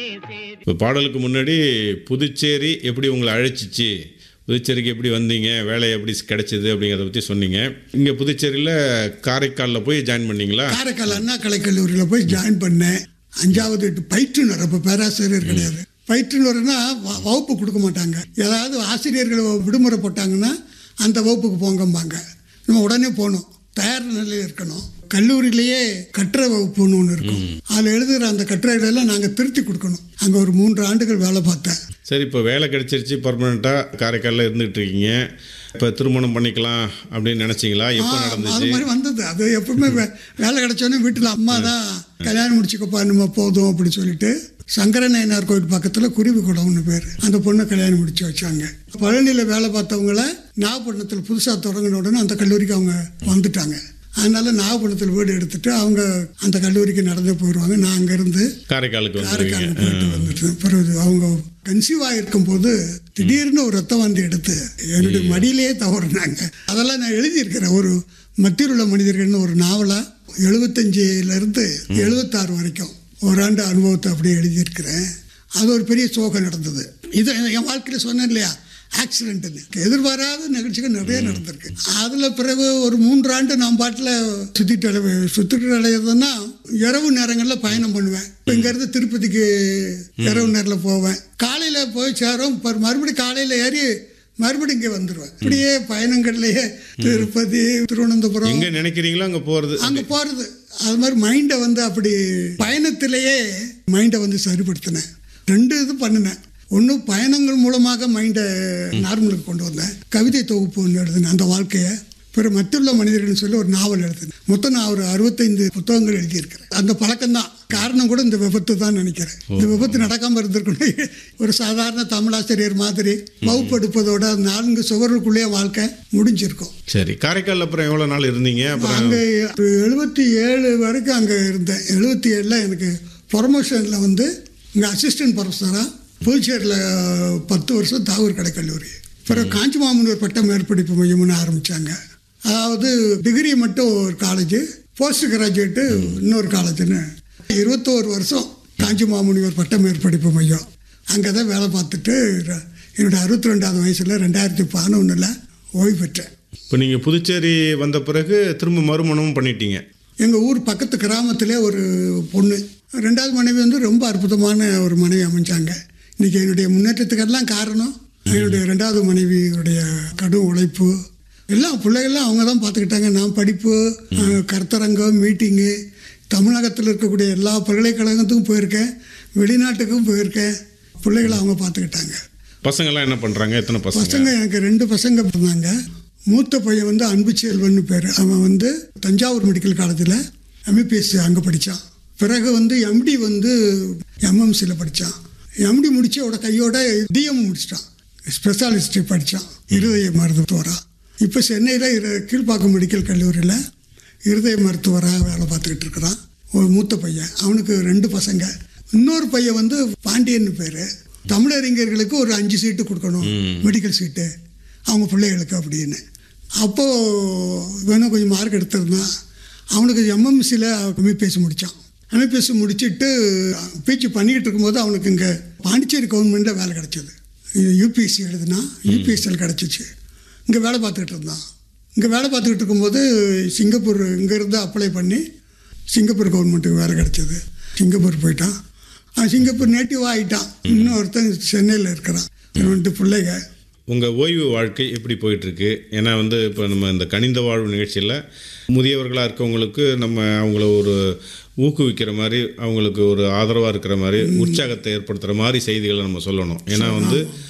இப்போ பாடலுக்கு முன்னாடி புதுச்சேரி எப்படி உங்களை அழைச்சிச்சு புதுச்சேரிக்கு எப்படி வந்தீங்க வேலை எப்படி கிடைச்சது அப்படிங்கிறத பற்றி சொன்னீங்க இங்கே புதுச்சேரியில் காரைக்காலில் போய் ஜாயின் பண்ணீங்களா காரைக்கால் அண்ணா கலைக்கல்லூரியில் போய் ஜாயின் பண்ணேன் அஞ்சாவது எட்டு பயிற்றுனர் அப்போ பேராசிரியர் கிடையாது பயிற்றுனர்னா வ- வகுப்பு கொடுக்க மாட்டாங்க ஏதாவது ஆசிரியர்கள் விடுமுறை போட்டாங்கன்னா அந்த வகுப்புக்கு போங்கம்பாங்க நம்ம உடனே போகணும் தயார் நிலையில் இருக்கணும் கல்லூரியிலேயே கட்டுரை வகுப்புன்னு ஒன்று இருக்கும் அதில் எழுதுகிற அந்த கட்டுரைகளெல்லாம் நாங்கள் திருத்தி கொடுக்கணும் அங்கே ஒரு மூன்று ஆண்டுகள் வேலை பார்த்தேன் சரி இப்போ வேலை கிடைச்சிருச்சு பர்மனெண்ட்டாக காரைக்காலில் இருந்துகிட்டு இருக்கீங்க இப்போ திருமணம் பண்ணிக்கலாம் அப்படின்னு நினச்சிங்களா எப்போ அது நடந்துச்சு மாதிரி வந்தது அது எப்பவுமே வே- வேலை கிடைச்சோன்னே வீட்டில் அம்மா தான் கல்யாணம் முடிச்சுக்கப்பா நம்ம போதும் அப்படின்னு சொல்லிட்டு சங்கரநயனார் கோயில் பக்கத்தில் குருவி குடம்னு பேர் அந்த பொண்ணை கல்யாணம் முடிச்சு வச்சாங்க பழனியில் வேலை பார்த்தவங்கள நாகப்பட்டினத்தில் புதுசாக தொடங்கின உடனே அந்த கல்லூரிக்கு அவங்க வந்துட்டாங்க அதனால நாகப்பட்டினத்தில் வீடு எடுத்துட்டு அவங்க அந்த கல்லூரிக்கு நடந்தே போயிடுவாங்க நான் அங்கேருந்து காரைக்காலுக்கு வந்துருவீங்க காரைக்கால் போயிட்டு வந்துட்டு பிறகு அவங்க கன்சீவ் ஆகிருக்கும் போது திடீர்னு ஒரு ரத்த வாந்தி எடுத்து என்னுடைய மடியிலேயே தவறுனாங்க அதெல்லாம் நான் எழுதியிருக்கிறேன் ஒரு மத்தியில் உள்ள மனிதர்கள்னு ஒரு நாவலாக எழுபத்தஞ்சிலேருந்து எழுபத்தாறு வரைக்கும் ஓராண்டு அனுபவத்தை அப்படியே எழுதியிருக்கிறேன் அது ஒரு பெரிய சோகம் நடந்தது இது என் வாழ்க்கையில் சொன்னேன் இல்லையா ஆக்சிடென்ட்னு எதிர்பாராத நிகழ்ச்சிகள் நிறைய நடந்திருக்கு அதில் பிறகு ஒரு மூன்று ஆண்டு நான் பாட்டில் சுற்றிட்டு அலை சுற்றிட்டு அலையிறதுன்னா இரவு நேரங்களில் பயணம் பண்ணுவேன் இப்போ இங்கேருந்து திருப்பதிக்கு இரவு நேரில் போவேன் காலையில் போய் சேரும் இப்போ மறுபடியும் காலையில் ஏறி மறுபடியும் இங்கே வந்துடுவேன் இப்படியே பயணங்கள்லேயே திருப்பதி திருவனந்தபுரம் எங்கே நினைக்கிறீங்களோ அங்கே போகிறது அங்கே போகிறது அது மாதிரி மைண்டை வந்து அப்படி பயணத்திலேயே மைண்டை வந்து சரிப்படுத்தினேன் ரெண்டு இது பண்ணினேன் ஒன்று பயணங்கள் மூலமாக மைண்டை நார்மலுக்கு கொண்டு வந்தேன் கவிதை தொகுப்பு ஒன்று எழுதினேன் அந்த வாழ்க்கையை பிறகு மற்றுள்ள மனிதர்கள்னு சொல்லி ஒரு நாவல் எழுதினேன் மொத்தம் நான் ஒரு அறுபத்தைந்து புத்தகங்கள் எழுதியிருக்கிறேன் அந்த பழக்கம்தான் காரணம் கூட இந்த விபத்து தான் நினைக்கிறேன் இந்த விபத்து நடக்காமல் இருந்திருக்கணும் ஒரு சாதாரண தமிழாசிரியர் மாதிரி வகுப்பெடுப்பதோட நான்கு சுவருக்குள்ளேயே வாழ்க்கை முடிஞ்சிருக்கும் சரி காரைக்கால் அப்புறம் எவ்வளோ நாள் இருந்தீங்க அப்புறம் அங்கே எழுபத்தி ஏழு வரைக்கும் அங்கே இருந்தேன் எழுபத்தி ஏழில் எனக்கு ப்ரொமோஷனில் வந்து இங்கே அசிஸ்டன்ட் ப்ரொஃபஸராக புதுச்சேரியில் பத்து வருஷம் தாவூர் கடை கல்லூரி பிறகு காஞ்சி மாமனூர் பட்ட மேற்படிப்பு மையம்னு ஆரம்பித்தாங்க அதாவது டிகிரி மட்டும் ஒரு காலேஜ் போஸ்ட் கிராஜுவேட்டு இன்னொரு காலேஜ்னு இருபத்தோரு வருஷம் காஞ்சி மாமுனிவர் பட்ட மேற்படிப்பு மையம் அங்கே தான் வேலை பார்த்துட்டு என்னோட அறுபத்தி ரெண்டாவது வயசில் ரெண்டாயிரத்தி பதினொன்றில் ஓய்வு பெற்றேன் இப்போ நீங்கள் புதுச்சேரி வந்த பிறகு திரும்ப மறுமணமும் பண்ணிட்டீங்க எங்கள் ஊர் பக்கத்து கிராமத்திலே ஒரு பொண்ணு ரெண்டாவது மனைவி வந்து ரொம்ப அற்புதமான ஒரு மனைவி அமைஞ்சாங்க இன்றைக்கி என்னுடைய முன்னேற்றத்துக்கெல்லாம் காரணம் என்னுடைய ரெண்டாவது மனைவியுடைய கடும் உழைப்பு எல்லாம் பிள்ளைகள்லாம் அவங்க தான் பார்த்துக்கிட்டாங்க நான் படிப்பு அஹ், கருத்தரங்கம் மீட்டிங்கு தமிழகத்தில் இருக்கக்கூடிய எல்லா பல்கலைக்கழகத்துக்கும் போயிருக்கேன் வெளிநாட்டுக்கும் போயிருக்கேன் பிள்ளைகளை அவங்க பார்த்துக்கிட்டாங்க பசங்கள்லாம் என்ன பண்ணுறாங்க எத்தனை பசங்க பசங்க எனக்கு ரெண்டு பசங்க பிறந்தாங்க மூத்த பையன் வந்து அன்பு செல்வன்னு பேர் அவன் வந்து தஞ்சாவூர் மெடிக்கல் காலேஜில் எம்பிபிஎஸ் அங்கே படித்தான் பிறகு வந்து எம்டி வந்து எம்எம்சியில் படித்தான் எம்டி முடிச்சோட கையோட டிஎம் முடிச்சிட்டான் ஸ்பெஷாலிஸ்ட் படித்தான் இருதய மருத்துவராக இப்போ சென்னையில் கீழ்ப்பாக்கம் மெடிக்கல் கல்லூரியில் இருதய மருத்துவராக வேலை பார்த்துக்கிட்டு இருக்கிறான் ஒரு மூத்த பையன் அவனுக்கு ரெண்டு பசங்க இன்னொரு பையன் வந்து பாண்டியன் பேர் தமிழறிஞர்களுக்கு ஒரு அஞ்சு சீட்டு கொடுக்கணும் மெடிக்கல் சீட்டு அவங்க பிள்ளைகளுக்கு அப்படின்னு அப்போது வேணும் கொஞ்சம் மார்க் எடுத்திருந்தான் அவனுக்கு எம்எம்சியில் எம்பிபிஎஸ் முடித்தான் எம்பிபிஎஸ் முடிச்சுட்டு பிஜி பண்ணிக்கிட்டு இருக்கும்போது அவனுக்கு இங்கே பாண்டிச்சேரி கவர்மெண்ட்டில் வேலை கிடச்சிது யூபிஎஸ்சி எழுதுனா யூபிஎஸ்சியில் கிடச்சிச்சு இங்கே வேலை பார்த்துக்கிட்டு இருந்தான் இங்கே வேலை பார்த்துக்கிட்டு இருக்கும்போது சிங்கப்பூர் இங்கேருந்து அப்ளை பண்ணி சிங்கப்பூர் கவர்மெண்ட்டுக்கு வேலை கிடச்சிது சிங்கப்பூர் போயிட்டான் அவன் சிங்கப்பூர் நேட்டிவ் ஆகிட்டான் இன்னொருத்தன் சென்னையில் இருக்கிறான் ரெண்டு பிள்ளைங்க உங்கள் ஓய்வு வாழ்க்கை எப்படி போயிட்டுருக்கு ஏன்னா வந்து இப்போ நம்ம இந்த கனிந்த வாழ்வு நிகழ்ச்சியில் முதியவர்களாக இருக்கவங்களுக்கு நம்ம அவங்கள ஒரு ஊக்குவிக்கிற மாதிரி அவங்களுக்கு ஒரு ஆதரவாக இருக்கிற மாதிரி உற்சாகத்தை ஏற்படுத்துகிற மாதிரி செய்திகளை நம்ம சொல்லணும் ஏன்னா வந்து